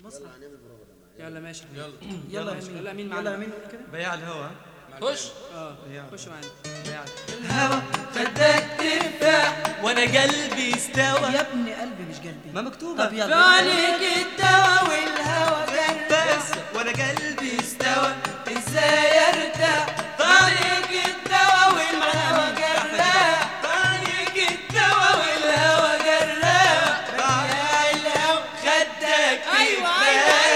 بصرة يلا ماشي يلا يلا ماشي. يا يلا مين يلا معانا يا مين كده بياع الهوا خش اه بياع خش معانا بياع الهوى خدك ترتاح وانا قلبي استوى يا ابني قلبي مش قلبي ما مكتوبة طب يلا عليك الدوا والهوى بس وانا قلبي استوى ازاي ارتاح عليك الدوا والهوى جراح عليك الدوا والهوى جراح يا الهوى خدك ايوه ايوه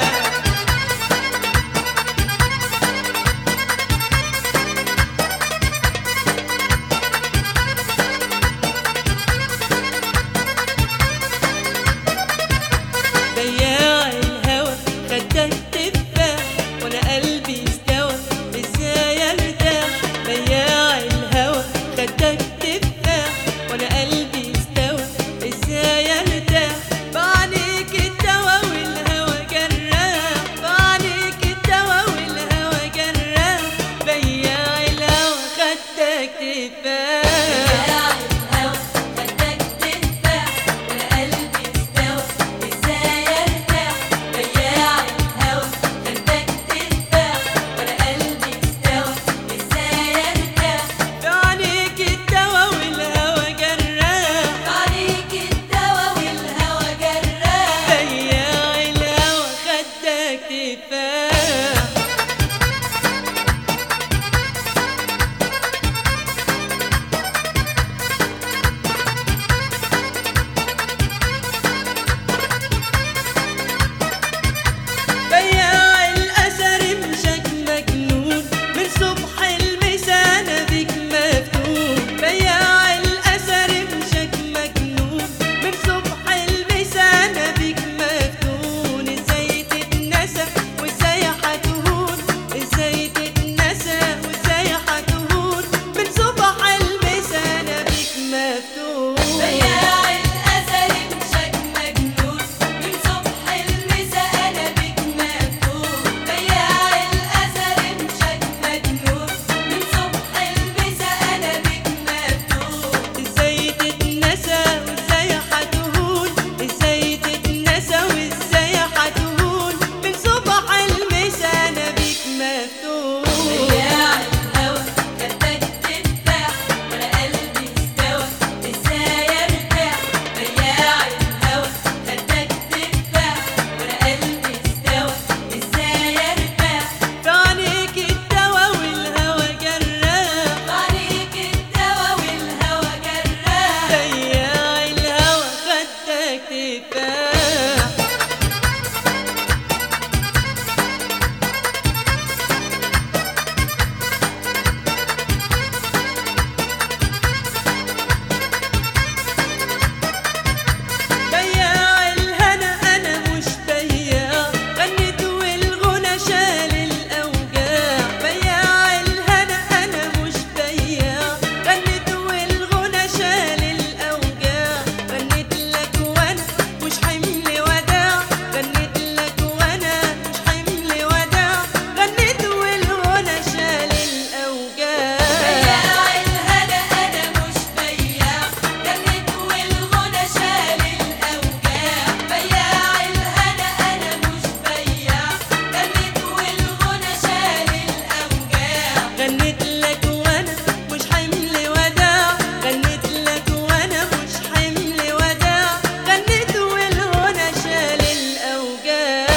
بياع الهوى خدك تفاح وانا قلبي استوى ازاي ارتاح بياع الهوى خدك تفاح وانا قلبي استوى ازاي ارتاح بعليك الدوا والهوى جراح بعليك الدوا والهوى جراح بياع الهوى خدك تفاح عليك الدوا والهوى جراح بياع الهوى خدك تفاح بياع الأثر مشك مجنون من صبح المسانة بيك مفتون بياع الأثر مشك مجنون من صبح المسانة بيك مفتون ازاي تتنسى وازاي هتهون ازاي تتنسى وازاي هتهون من صبح المسانة بيك مفتون ازاي تتنسى وازاي هتهون ازاي تتنسى وازاي هتهون من صبح المسانة بيك مفتون عليك الدوا والهوى جراح بياع الهوى خدك تفاح بياع الهنا انا مش بياع غنيت والغنى شال الاوجاع بياع الهنا انا مش بياع غنيت والغنى شال الاوجاع غنيت لك وانا مش حمل وداع غنيت لك وانا مش حمل وداع غنيت والغنى شال الاوجاع غنيت لك وانا مش حمل وداع غنيت لك وانا مش حمل وداع غنيت والغنى شال الاوجاع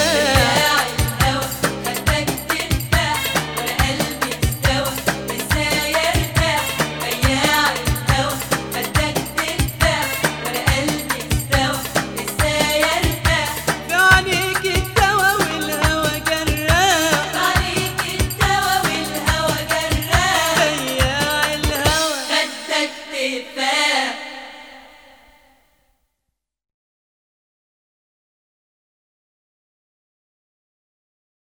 عليك الدوا والهوى جراح بياع الهوى خدك تفاح